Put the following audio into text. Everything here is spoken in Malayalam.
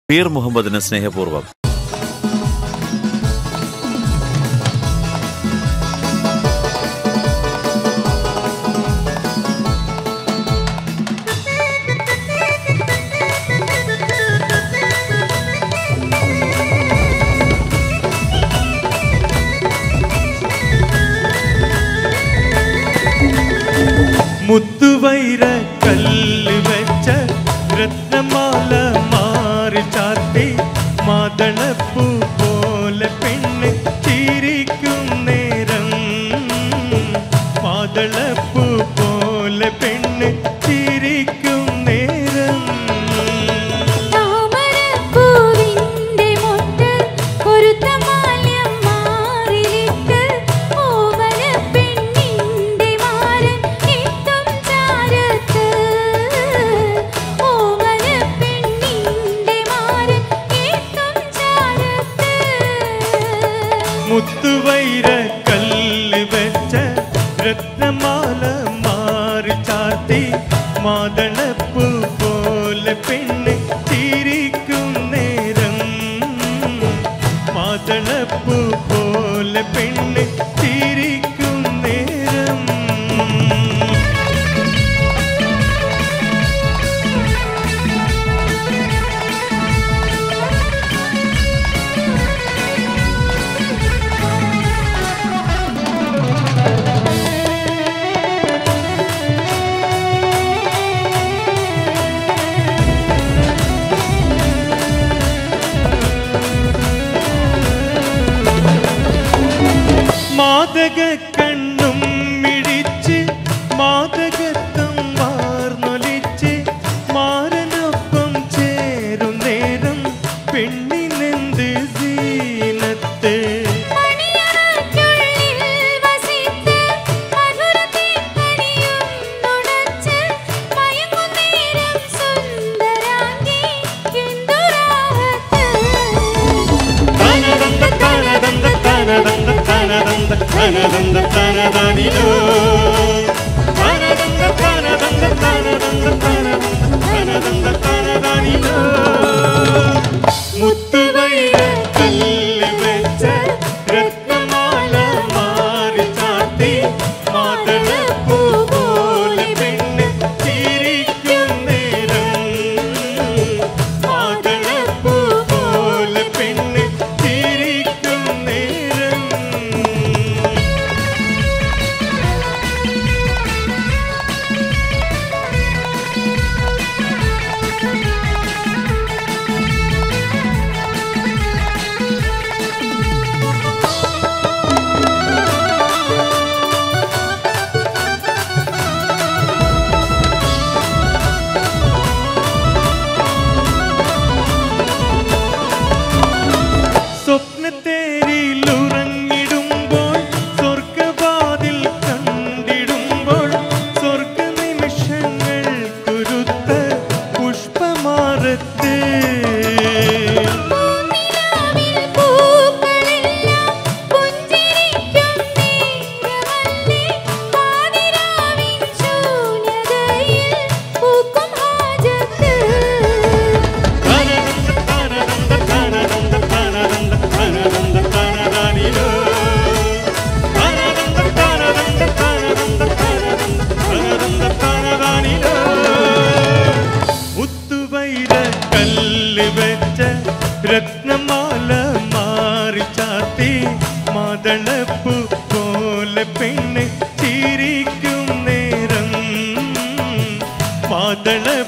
പീർ മുഹമ്മദിന് സ്നേഹപൂർവ്വം മുത്തുവൈര കല്ല് വെച്ച രത്നമാല മാറി ചാത്തി മാതളപ്പൂ പോലെ പെണ്ണ് ചിരിക്കും നേരം മാതളപ്പൂ പോലെ പെണ്ണ് ചിരിക്കും നേരം താമരപ്പൂവിന്റെ മൊട്ട് കൊരുത്ത മാല്യം മാറിലിട്ട് ഓമനപ്പെണ്ണിന്റെ മാരൻ എത്തും ചാരത്ത് ഓമനപ്പെണ്ണിന്റെ മാരൻ എത്തും ചാരത്ത് മുത്തുവൈര കല്ല് വെച്ച രത്നമാല മാറി ചാത്തി മാതളപ്പൂ പോലെ പെണ്ണ് ചിരിക്കും നേരം മാതളപ്പൂ പോലെ പെണ്ണ് ചിരിക്കും നേരം മാതക കണ്ണും മിഴിച്ച് മാതകത്വം വാർന്നൊലിച്ച് മാരനൊപ്പം ചേരും നേരം പെണ്ണിനെന്ത് സീനത്ത് മണിയറയ്ക്കുള്ളിൽ വസിത്ത് മധുരതീക്കനിയും നുണച്ച് മയങ്ങുന്നേരം സുന്ദരാംഗി എന്തു രാഹത്ത്. തനതന്ത തനതന്ത തനതന്ത തനതന്ത തനതന്ത തനതാനിലോ തനതന്ത തനതന്ത തനതന്ത തനതന്ത തനതന്ത തനതാനിലോ മുത്തുവൈര കല്ല് വെച്ച രത്നമാല മാറി ചാത്തി മാതളപ്പൂ പോലെ പെണ്ണ് ചിരിക്കും നേരം മാതളപ്പൂ പോലെ പെണ്ണ് ചിരിക്കും നേരം സ്വപ്നത്തേരിയിലുറങ്ങിടുമ്പോൾ സ്വർഗവാതിൽ കണ്ടിടുമ്പോൾ സ്വർഗ നിമിഷങ്ങൾ കുരുത്ത പുഷ്പമാറത്ത് പൂനിലാവിൽ പൂക്കളെല്ലാം പുഞ്ചിരിക്കും നേരമല്ലേ പാതിരാവിൻ ശൂന്യതയിൽ പൂക്കും ഹാജത്ത് തനതന്ത തനതന്ത തനതന്ത തനതന്ത തനതാനിലോ തനതന്ത തനതന്ത തനതന്ത തനതന്ത തനതന്ത തനതാനിലോ മുത്തുവൈര കല്ല് വെച്ച രത്നമാല മാറി ചാത്തി മാതളപ്പൂ പോലെ പെണ്ണ് ചിരിക്കും നേരം മാതള